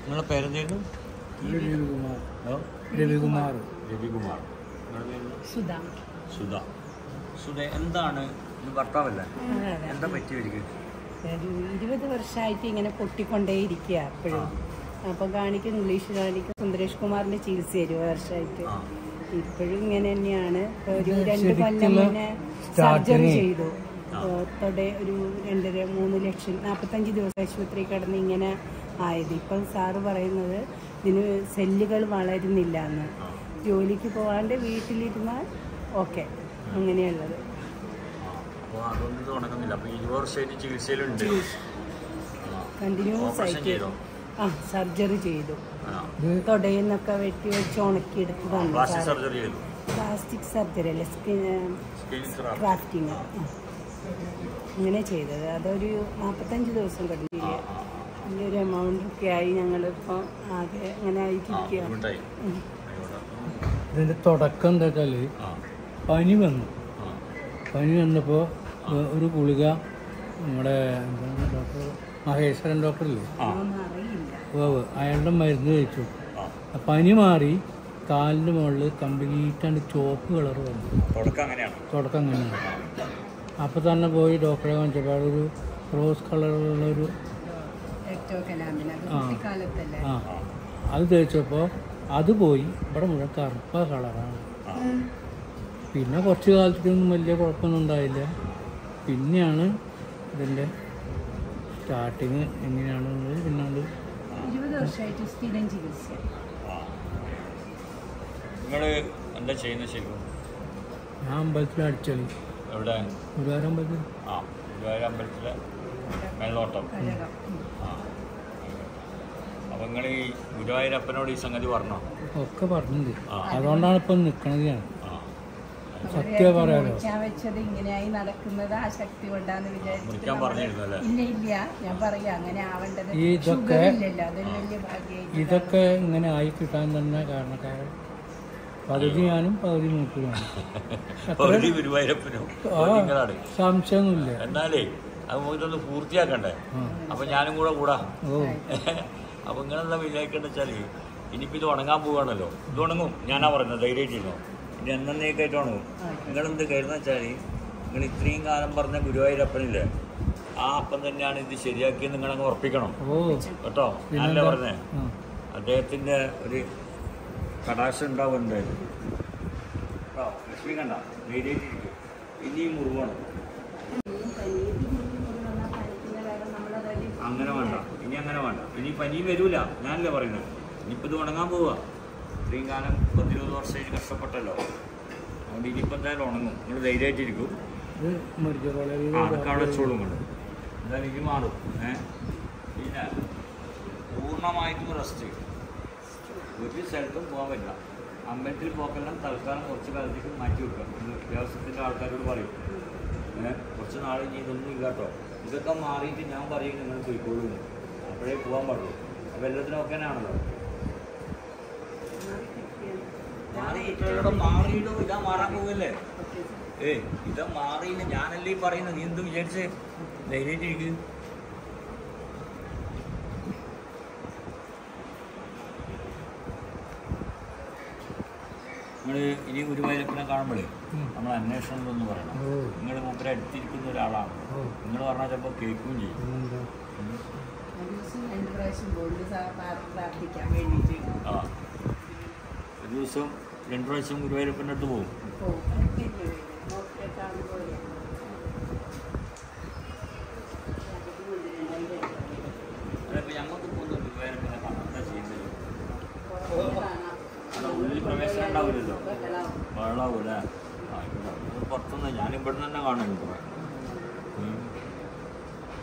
നിങ്ങളുടെ പേരെന്തായിരുന്നു രവികുമാർ ഹലോ രവികുമാർ രവികുമാർ നിങ്ങളുടെ പേര് സുധ സുധ സുധ എന്താണ് ഇത് ഭർത്താവല്ലേ അതെ അതെ എന്താ പറ്റിയവർക്ക് ഒരു ഇരുപത് വർഷമായിട്ട് ഇങ്ങനെ പൊട്ടിക്കൊണ്ടേയിരിക്കുക എപ്പോഴും അപ്പം കാണിക്കും ഇംഗ്ലീഷ് കാണിക്കും സുന്ദരേഷ് കുമാറിന്റെ ചികിത്സ ഇരുപത് വർഷമായിട്ട് ആ. ഇപ്പോഴും ഇങ്ങനെ തന്നെയാണ് ഇപ്പൊ ഒരു ഇത് രണ്ട് കൊല്ലം ശരിക്കുള്ള മുന്നേ സർജറി starting. ചെയ്തു തൊടെ ഒരു രണ്ടര മൂന്ന് ലക്ഷം നാൽപ്പത്തഞ്ച് ദിവസം ആശുപത്രി കിടന്ന് ഇങ്ങനെ ആയത് ഇപ്പം സാറ് പറയുന്നത് ഇതിന് സെല്ലുകൾ വളരുന്നില്ല എന്ന് ജോലിക്ക് പോകാണ്ട് വീട്ടിലിരുന്നാൽ ഓക്കെ അങ്ങനെയുള്ളത് അപ്പോൾ അതൊന്നും ഇത് ഉണങ്ങുന്നില്ല അപ്പോൾ ഇരുപത് വർഷമായിട്ട് ചികിത്സയിലുണ്ട് കണ്ടിന്യൂസ് ഓപ്പറേഷൻ ആയിട്ട് ചെയ്തോ ആ സർജറി ചെയ്തു ആ ഇത് തൊടയിൽ നിന്നൊക്കെ വെട്ടി വെച്ച് ഉണക്കിയെടുത്ത് തന്നു പ്ലാസ്റ്റിക് സാറ്. സർജറി ചെയ്തു പ്ലാസ്റ്റിക് സർജറി അല്ല സ്കിൻ സ്കിൻ ക്രാഫ്റ്റ് ക്രാഫ്റ്റിങ് ഇങ്ങനെ ചെയ്തത് അതൊരു നാൽപ്പത്തഞ്ച് ദിവസം കഴിഞ്ഞില്ല വലിയൊരു എമൗണ്ട് ഒക്കെ ആയി ഞങ്ങളിപ്പോൾ ആകെ അങ്ങനെ ആ ആയിട്ടിരിക്കുക ബുദ്ധിമുട്ടായി ഉം. ഇതിൻ്റെ തുടക്കം എന്താ വെച്ചാൽ ആ പനി വന്നു ആ പനി വന്നപ്പോൾ ഒരു ഗുളിക നമ്മുടെ എന്താണ് ഡോക്ടർ മഹേശ്വരൻ ഡോക്ടറില്ലേ ആ അതൊന്നും അറിയില്ല ഉവ്വ് അയാളുടെ മരുന്ന് കഴിച്ചു ആ ആ പനി മാറി കാലിൻ്റെ മുകളിൽ കംപ്ലീറ്റാണ്ട് ചുവപ്പ് കളർ വന്നു തുടക്കം അങ്ങനെയാണ് തുടക്കം അങ്ങനെയാണ് അപ്പോൾ തന്നെ പോയി ഡോക്ടറെ കാണിച്ചപ്പോൾ ഒരു റോസ് കളറുള്ള ഒരു എക്ടോ കലാമിന് അത് ആ. കുട്ടിക്കാലത്തല്ലേ ആ അത് തേച്ചപ്പോൾ അത് പോയി ഇവിടെ മുഴുവൻ കറുപ്പ കളറാണ് ആ പിന്നെ കുറച്ച് കാലത്തേക്കൊന്നും വലിയ കുഴപ്പമൊന്നും ഉണ്ടായില്ല പിന്നെയാണ് ഇതിൻ്റെ സ്റ്റാർട്ടിങ് എങ്ങനെയാണെന്നുള്ളത് പിന്നാണ്ട് ഇരുപത് വർഷമായിട്ട് സ്ഥിരം ചികിത്സ നിങ്ങൾ എന്താ ചെയ്യുന്നത് ശരിക്കും ഞാൻ അമ്പലത്തിൽ അടിച്ചളി എവിടെ ഗുരുവായൂർ അമ്പലത്തിൽ ആ ഗുരുവായൂർ അമ്പലത്തിലെ മേൽനോട്ടം കഴകം ഉം. ആ അപ്പം നിങ്ങൾ ഈ ഗുരുവായൂരപ്പനോട് ഈ സംഗതി പറഞ്ഞോ ഒക്കെ പറഞ്ഞിട്ടുണ്ട് ആ. അതുകൊണ്ടാണ് ഇപ്പം നിൽക്കണത് ഞാൻ ആ സത്യം പറയാലോ മുറിക്കാൻ വെച്ചത് ഇങ്ങനെയായി നടക്കുന്നത് ആ ശക്തി കൊണ്ടാന്ന് വിചാരിച്ചിട്ട് മുറിക്കാൻ നമ്മള് പറഞ്ഞിരുന്നു അല്ലേ ഇല്ല ഇല്ല ഞാൻ പറയാ അങ്ങനെ ആവേണ്ടത് ഈ ഇതൊക്കെ- ഷുഗർ ഇല്ലല്ലോ അതൊരു വലിയ ഭാഗ്യമായിട്ട് ഇതൊക്കെ ഇങ്ങനെ ആയി കിട്ടാൻ തന്നെ കാരണക്കാരൻ പകുതി ഞാനും പകുതി മൂപ്പിലാണ് പകുതി ഗുരുവായൂരപ്പനും ആ. പകുതി നിങ്ങളാണ് സംശയമൊന്നുമില്ല എന്നാലേ അത് ഇതൊന്ന് പൂർത്തിയാക്കണ്ടേ ആ. അപ്പം ഞാനും കൂടെ കൂടാ ഓ അപ്പം നിങ്ങളെന്താ വിചാരിക്കേണ്ട വെച്ചാൽ ഇനിയിപ്പോൾ ഇത് ഉണങ്ങാൻ പോവുകയാണല്ലോ ഇത് ഉണങ്ങും ഞാനാ പറയുന്നത് ധൈര്യമായിട്ടിരുന്നോ ഇനി എന്നേക്കായിട്ട് ഉണങ്ങും നിങ്ങളെന്ത് കരുതുന്ന വെച്ചാൽ നിങ്ങൾ ഇത്രയും കാലം പറഞ്ഞ ഗുരുവായൂരപ്പനില്ലേ ആ അപ്പം തന്നെയാണ് ഇത് ശരിയാക്കിയെന്ന് നിങ്ങളങ്ങ് ഉറപ്പിക്കണം ഓ കേട്ടോ ഞാനല്ലേ പിന്നെന്താ? പറഞ്ഞേ ആ. അദ്ദേഹത്തിൻ്റെ ഒരു കടാശം ഉണ്ടാവും എന്തായാലും കേട്ടോ ലക്ഷ്മി കണ്ട ധൈര്യമായിട്ടിരിക്കും ഇനിയും മുറിവാണ് അങ്ങനെ വേണ്ട ഇനി അങ്ങനെ വേണ്ട ഇനി പനി വരൂല ഞാനല്ലേ പറയുന്നത് ഇനിയിപ്പോൾ ഇത് ഉണങ്ങാൻ പോവുക ഇത്രയും കാലം പത്തിരുപത് വർഷമായിട്ട് കഷ്ടപ്പെട്ടല്ലോ അതുകൊണ്ട് ഇനിയിപ്പോൾ എന്തായാലും ഉണങ്ങും നിങ്ങൾ ധൈര്യമായിട്ടിരിക്കും ഇത് മെഡിക്കൽ കോളേജിൽ ആ അതൊക്കെ അവിടെ വെച്ചോളും കൊണ്ട് എന്തായാലും ഇത് മാറും ഏ പിന്നെ പൂർണ്ണമായിട്ടും റെസ്റ്റ് ഒരു സ്ഥലത്തും പോകാൻ പറ്റില്ല അമ്പലത്തിൽ പോക്കെല്ലാം തൽക്കാലം കുറച്ച് കാലത്തേക്ക് മാറ്റി വെക്കുക ഇത് ദേവസ്വത്തിൻ്റെ ആൾക്കാരോട് പറയും ഏ കുറച്ച് നാൾ ഇനി ഇതൊന്നും ഇല്ല കേട്ടോ ഇതൊക്കെ മാറിയിട്ട് ഞാൻ പറയും നിങ്ങൾ പോയിക്കോളൂ എന്ന്. അപ്പോഴേ പോകാൻ പാടുള്ളൂ അപ്പോൾ എല്ലാത്തിനും ഒക്കെ ആണല്ലോ മാറി ഇവിടെ മാറിയിടോ ഇതാ മാറാൻ പോകല്ലേ ഏയ് ഇത് മാറിയില്ല ഞാനല്ലേ ഈ പറയുന്നത് നീ എന്ത് വിചാരിച്ചേ ധൈര്യമായിട്ടിരിക്ക് നിങ്ങൾ ഇനി ഗുരുവായൂരപ്പനെ കാണുമ്പോഴേ ഉം. നമ്മൾ അന്വേഷണം എന്ന് പറയണം ഓ നിങ്ങൾ മൂപ്പരെ അടുത്തിരിക്കുന്ന ഒരാളാണ് ഓ നിങ്ങൾ പറഞ്ഞാൽ ചിലപ്പോൾ കേൾക്കുകയും ചെയ്യും പിന്നെന്താ ഉം. ഒരു ദിവസം രണ്ട് പ്രാവശ്യം ഗോൾഡ് പ്രാർത്ഥിക്കാൻ വേണ്ടിയിട്ട് ആ ഒരു ദിവസം രണ്ടു പ്രാവശ്യം ഗുരുവായൂരപ്പൻ്റെ അടുത്ത് പോകും പോകും അതൊക്കെ അല്ലേ വേണ്ടത്. നോക്കിയിട്ടാണ് പോലെ അതിപ്പോൾ ഞങ്ങൾക്ക് പോകുന്ന ഗുരുവായൂരപ്പനെ കാണാൻ എന്താ ചെയ്യുന്നത് കാണാം അവിടെ ഉള്ളിൽ പ്രവേശനം ഉണ്ടാവില്ലല്ലോ ബഹളാവും. വെള്ളമാവൂലേ ആ ഇവിടെ പുറത്തുനിന്ന് ഞാൻ ഇവിടെ തന്നെ കാണുന്നുണ്ട്